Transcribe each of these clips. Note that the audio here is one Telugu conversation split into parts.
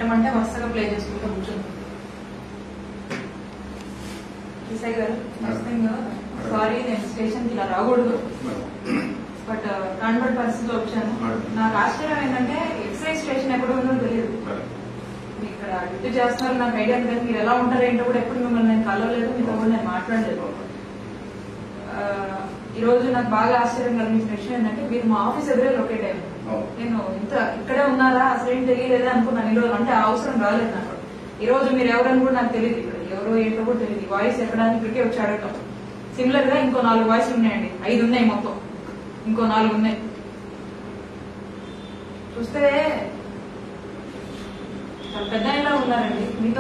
పెట్టమంటే వరుసగా ప్లే చేసుకుంటూ కూర్చుంది ఈసారి గారు ఫస్ట్ థింగ్ సారీ నేను స్టేషన్కి ఇలా రాకూడదు బట్ కాన్వర్ట్ పరిస్థితిలో వచ్చాను నాకు ఆశ్చర్యం ఏంటంటే ఎక్సైజ్ స్టేషన్ ఎక్కడ ఉందో తెలియదు మీరు ఇక్కడ డ్యూటీ చేస్తున్నారు నాకు ఐడియా లేదు మీరు ఎలా ఉంటారు ఏంటో కూడా ఎప్పుడు మిమ్మల్ని నేను కలవలేదు మీతో కూడా నేను మాట్లాడలేదు ఆ, ఈ రోజు నాకు బాగా ఆశ్చర్యం కలిగించిన విషయం ఏంటంటే మీరు మా ఆఫీస్ ఎదురే లొకేట్ అయ్యారు నేను ఇంత ఇక్కడే ఉన్నారా అసలు ఏం తెలియలేదా అనుకున్నాను ఈ రోజు అంటే ఆ అవసరం రాలేదు నాకు ఈ రోజు మీరు ఎవరని కూడా నాకు తెలియదు ఇక్కడ ఎవరో ఏంటో కూడా తెలియదు ఈ వాయిస్ ఎక్కడానికి ఇక్కడికే వచ్చి అడగటం సిమిలర్ గా ఇంకో నాలుగు వాయిస్లు ఉన్నాయండి ఐదు ఉన్నాయి మొత్తం ఇంకో నాలుగు ఉన్నాయి చూస్తే చాలా పెద్ద ఆయనలా ఉన్నారండి మీతో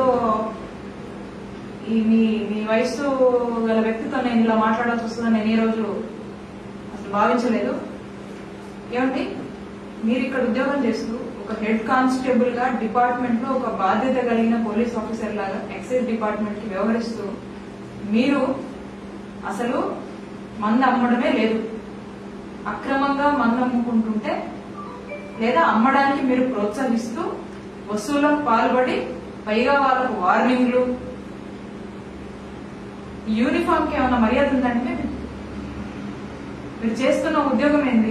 ఈ మీ మీ వయస్సు గల వ్యక్తితో నేను ఇలా మాట్లాడాల్సి వస్తుందని నేను ఈ రోజు అసలు భావించలేదు ఏమండి మీరు ఇక్కడ ఉద్యోగం చేస్తూ ఒక హెడ్ కానిస్టేబుల్ గా డిపార్ట్మెంట్ లో ఒక బాధ్యత కలిగిన పోలీస్ ఆఫీసర్ లాగా ఎక్సైజ్ డిపార్ట్మెంట్ కి వ్యవహరిస్తూ మీరు అసలు మందు అమ్మడమే లేదు అక్రమంగా మందు అమ్ముకుంటుంటే లేదా అమ్మడానికి మీరు ప్రోత్సహిస్తూ వసూలకు పాల్పడి పైగా వాళ్ళకు వార్నింగ్లు ఈ యూనిఫామ్ కి ఏమైనా మర్యాద ఉందంటే మీరు చేస్తున్న ఉద్యోగం ఏంది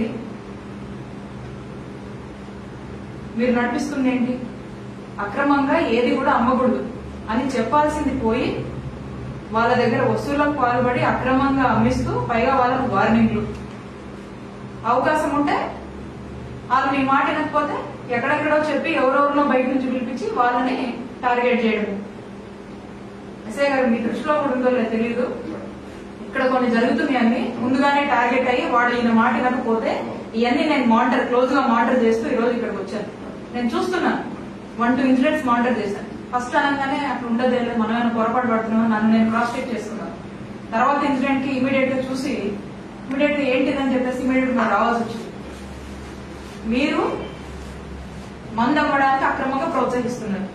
మీరు నడిపిస్తుంది ఏంటి అక్రమంగా ఏది కూడా అమ్మకూడదు అని చెప్పాల్సింది పోయి వాళ్ళ దగ్గర వసూలకు పాల్పడి అక్రమంగా అమ్మిస్తూ పైగా వాళ్ళకు వార్నింగ్లు అవకాశం ఉంటే వాళ్ళు మీ మాట వినకపోతే ఎక్కడెక్కడో చెప్పి ఎవరెవరినో బయట నుంచి పిలిపించి వాళ్ళని టార్గెట్ చేయడం ఎస్ఐ గారు మీ దృష్టిలో కూడా ఉందో లేదో తెలియదు ఇక్కడ కొన్ని జరుగుతున్నాయి అన్ని ముందుగానే టార్గెట్ అయ్యి వాడు ఈయన మాట వినకపోతే ఇవన్నీ నేను మానిటర్ క్లోజ్ గా మానిటర్ చేస్తూ ఈ రోజు ఇక్కడికి వచ్చాను నేను చూస్తున్నాను వన్ టూ ఇన్సిడెంట్స్ మానిటర్ చేశాను ఫస్ట్ అనగానే అట్లా ఉండదు ఏం లేదు, మనం ఏమైనా పొరపాటు పడుతున్నాం నన్ను నేను క్రాస్ చెక్ చేసుకున్నాను తర్వాత ఇన్సిడెంట్ కి ఇమీడియట్ గా చూసి ఇమీడియట్ గా ఏంటిదని చెప్పేసి ఇమీడియట్ గా రావాల్సి వచ్చింది మీరు మందు అమ్మడానికి అక్రమంగా ప్రోత్సహిస్తున్నారు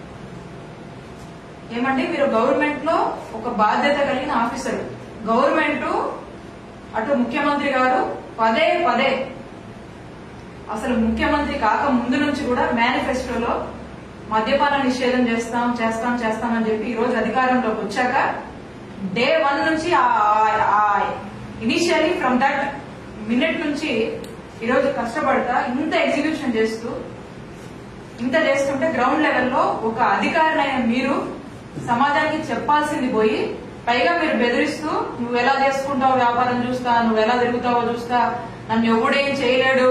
ఏమంటే మీరు గవర్నమెంట్ లో ఒక బాధ్యత కలిగిన ఆఫీసర్ గవర్నమెంట్ అటు ముఖ్యమంత్రి గారు పదే పదే అసలు ముఖ్యమంత్రి కాక ముందు నుంచి కూడా మేనిఫెస్టోలో మద్యపాన నిషేధం చేస్తాం చేస్తాం చేస్తాం అని చెప్పి ఈ రోజు అధికారంలోకి వచ్చాక డే వన్ నుంచి ఇనిషియలీ ఫ్రమ్ దట్ మినిట్ నుంచి ఈ రోజు కష్టపడతా ఇంత ఎగ్జిక్యూషన్ చేస్తూ ఇంత చేస్తుంటే గ్రౌండ్ లెవెల్లో ఒక అధికారినైన మీరు సమాజానికి చెప్పాల్సింది పోయి పైగా మీరు బెదిరిస్తూ నువ్వు ఎలా చేసుకుంటావు వ్యాపారం చూస్తా నువ్వు ఎలా తిరుగుతావో చూస్తా నన్ను ఎవడేం చేయలేడు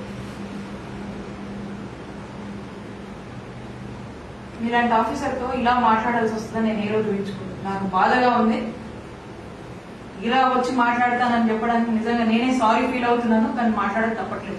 మీలాంటి ఆఫీసర్ తో ఇలా మాట్లాడాల్సి వస్తుందని నేను ఏ రోజు ఊహించుకున్నాను నాకు బాధగా ఉంది ఇలా వచ్చి మాట్లాడతానని చెప్పడానికి నిజంగా నేనే సారీ ఫీల్ అవుతున్నాను కానీ మాట్లాడడం తప్పట్లేదు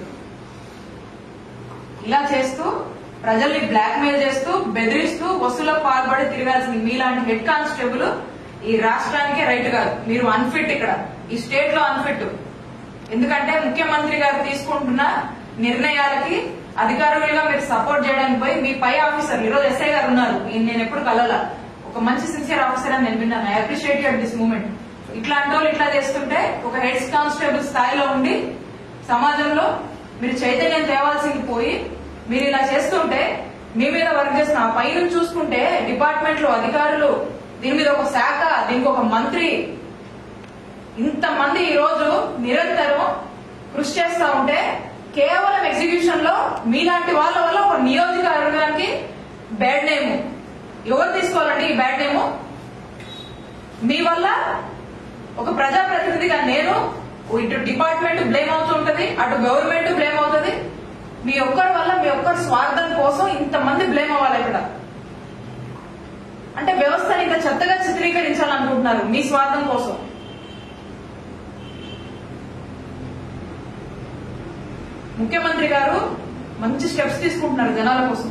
ఇలా చేస్తూ ప్రజల్ని బ్లాక్ మెయిల్ చేస్తూ బెదిరిస్తూ వసూలకు పాల్పడి తిరగాల్సింది మీలాంటి హెడ్ కానిస్టేబుల్ ఈ రాష్ట్రానికే రైట్ కాదు మీరు అన్ఫిట్ ఇక్కడ ఈ స్టేట్ లో అన్ఫిట్ ఎందుకంటే ముఖ్యమంత్రి గారు తీసుకుంటున్న నిర్ణయాలకి అధికారులుగా మీరు సపోర్ట్ చేయడానికి పోయి మీ పై ఆఫీసర్ ఈరోజు ఎస్ఐ గారు ఉన్నారు ఈయన నేను ఎప్పుడు కలవాల ఒక మంచి సిన్సియర్ ఆఫీసర్ అని నేను విన్నాను I appreciate at this moment ఇట్లాంటి వాళ్ళు ఇట్లా చేస్తుంటే ఒక హెడ్ కానిస్టేబుల్ స్థాయిలో ఉండి సమాజంలో మీరు చైతన్యం తేవాల్సింది పోయి మీరు ఇలా చేస్తుంటే మీ మీద వర్క్ చేస్తున్న ఆ పైన చూసుకుంటే డిపార్ట్మెంట్ లో అధికారులు దీని మీద ఒక శాఖ దీనికి ఒక మంత్రి ఇంతమంది ఈ రోజు నిరంతరం కృషి చేస్తా ఉంటే కేవలం ఎగ్జిక్యూషన్ లో మీలాంటి వాళ్ళ వల్ల ఒక నియోజకవర్గానికి బ్యాడ్ నేమ్ ఎవరు తీసుకోవాలండి ఈ బ్యాడ్ నేమ్ మీ వల్ల ఒక ప్రజాప్రతినిధిగా నేను ఇటు డిపార్ట్మెంట్ బ్లేమ్ అవుతుంటది అటు గవర్నమెంట్ బ్లేమ్ అవుతుంది మీ ఒక్కరి వల్ల మీ ఒక్కరి స్వార్థం కోసం ఇంతమంది బ్లేమ్ అవ్వాలి ఇక్కడ అంటే వ్యవస్థని ఇంత చెత్తగా చిత్రీకరించాలనుకుంటున్నారు మీ స్వార్థం కోసం ముఖ్యమంత్రి గారు మంచి స్టెప్స్ తీసుకుంటున్నారు జనాల కోసం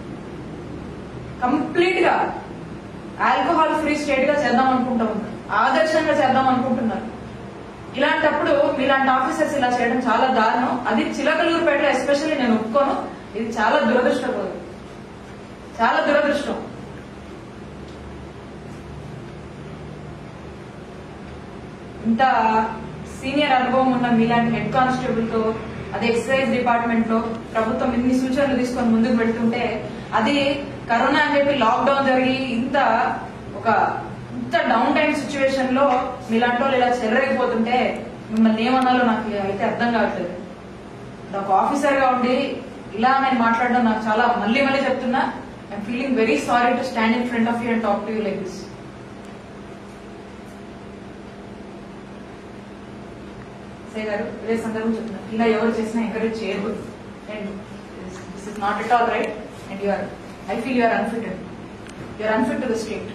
కంప్లీట్ గా ఆల్కహాల్ ఫ్రీ స్టేట్ గా చేద్దాం అనుకుంటాం ఆదర్శంగా చేద్దాం అనుకుంటున్నారు ఇలాంటప్పుడు మీలాంటి ఆఫీసర్స్ ఇలా చేయడం చాలా దారుణం అది చిలకలూరుపేటలో ఎస్పెషల్లీ నేను ఒప్పుకోను ఇది చాలా దురదృష్టపోదు చాలా దురదృష్టం ఇంత సీనియర్ అనుభవం ఉన్న మీలాంటి హెడ్ కానిస్టేబుల్ తో అది ఎక్సైజ్ డిపార్ట్మెంట్ లో ప్రభుత్వం ఇన్ని సూచనలు తీసుకొని ముందుకు పెడుతుంటే అది కరోనా అని చెప్పి లాక్డౌన్ జరిగి ఇంత ఒక ఇంత డౌన్ టైం సిచ్యువేషన్ లో మీలాంటి వాళ్ళు ఇలా చెర్రైపోతుంటే మిమ్మల్ని ఏమన్నాలో నాకు అయితే అర్థం కావట్లేదు ఒక ఆఫీసర్ గా ఉండి ఇలా నేను మాట్లాడడం నాకు చాలా మళ్ళీ మళ్ళీ చెప్తున్నా I'm feeling very sorry to stand in front of you and talk to you like this సే గారు ఇదే సందర్భం చెప్తున్నా ఇలా ఎవరు చేసినా ఎంకరేజ్ చేయకూడదు and this is not at all right and you're I feel you're unfitted you're unfit to the state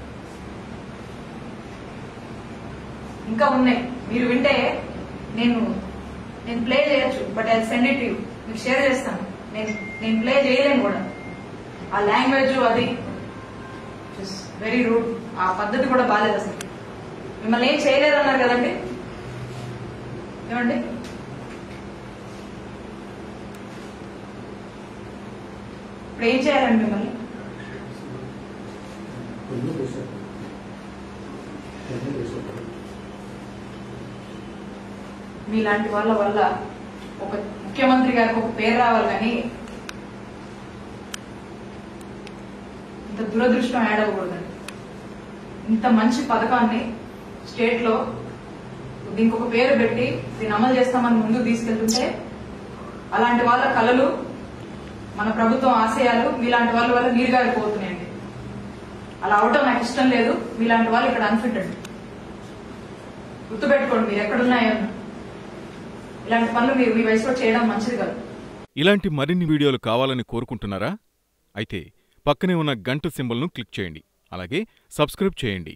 ఇంకా ఉన్నాయి మీరు వింటే నేను నేను ప్లే చేయొచ్చు but I send it you మీకు షేర్ చేస్తాను నేను నేను ప్లే చేయలేను కూడా ఆ లాంగ్వేజ్ అది వెరీ రూడ్ ఆ పద్ధతి కూడా బాగాలేదు అసలు మిమ్మల్ని ఏం చేయలేదు అన్నారు కదండి ఏమండి ఇప్పుడు ఏం చేయాలండి మిమ్మల్ని మీలాంటి వాళ్ళ వల్ల ఒక ముఖ్యమంత్రి గారికి ఒక పేరు రావాలి కానీ ఇంత దురదృష్టం యాడ్ అవ్వకూడదండి ఇంత మంచి పథకాన్ని స్టేట్ లో దీనికి ఒక పేరు పెట్టి దీన్ని అమలు చేస్తామని ముందుకు తీసుకెళ్తుంటే అలాంటి వాళ్ళ కళలు మన ప్రభుత్వం ఆశయాలు మీలాంటి వాళ్ళ వల్ల నీరుగారిపోతున్నాయండి అలా అవటం నాకు ఇష్టం లేదు మీలాంటి వాళ్ళు ఇక్కడ అన్ఫిట్ అండి గుర్తుపెట్టుకోండి మీరు ఎక్కడున్నాయో ఇలాంటి పనులు మీరు మీ వయసులో చేయడం మంచిది కాదు ఇలాంటి మరిన్ని వీడియోలు కావాలని కోరుకుంటున్నారా అయితే పక్కనే ఉన్న గంట సింబల్ను క్లిక్ చేయండి అలాగే సబ్స్క్రైబ్ చేయండి